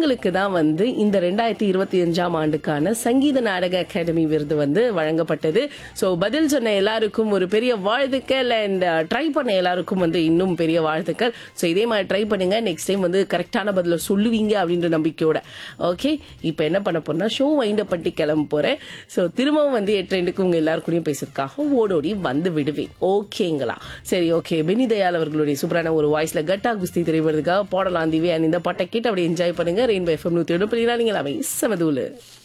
இவங்களுக்கு தான் வந்து இந்த ரெண்டாயிரத்தி இருபத்தி அஞ்சாம் ஆண்டுக்கான சங்கீத நாடக அகாடமி விருது வந்து வழங்கப்பட்டது ஸோ பதில் சொன்ன எல்லாருக்கும் ஒரு பெரிய வாழ்த்துக்கள் அண்ட் ட்ரை பண்ண எல்லாருக்கும் வந்து இன்னும் பெரிய வாழ்த்துக்கள் ஸோ இதே மாதிரி ட்ரை பண்ணுங்க நெக்ஸ்ட் டைம் வந்து கரெக்டான பதில சொல்லுவீங்க அப்படின்ற நம்பிக்கையோட ஓகே இப்போ என்ன பண்ண போறேன்னா ஷோ வைண்ட் பண்ணி கிளம்ப போறேன் ஸோ திரும்பவும் வந்து எட்டு ரெண்டுக்கு உங்க எல்லாருக்கூடயும் பேசுறதுக்காக ஓடோடி வந்து விடுவேன் ஓகேங்களா சரி ஓகே பெனி தயாள் அவர்களுடைய சூப்பரான ஒரு வாய்ஸ்ல கட்டா குஸ்தி திரைப்படத்துக்காக போடலாம் திவே and இந்த பாட்டை கேட்டு அப்படியே என்ஜாய் பண்ணுங்க ரெயின்போ எஃப்எம் நூத்தி ஏழு புள்ளி நாலு நீங்கள் அவை செமதூலு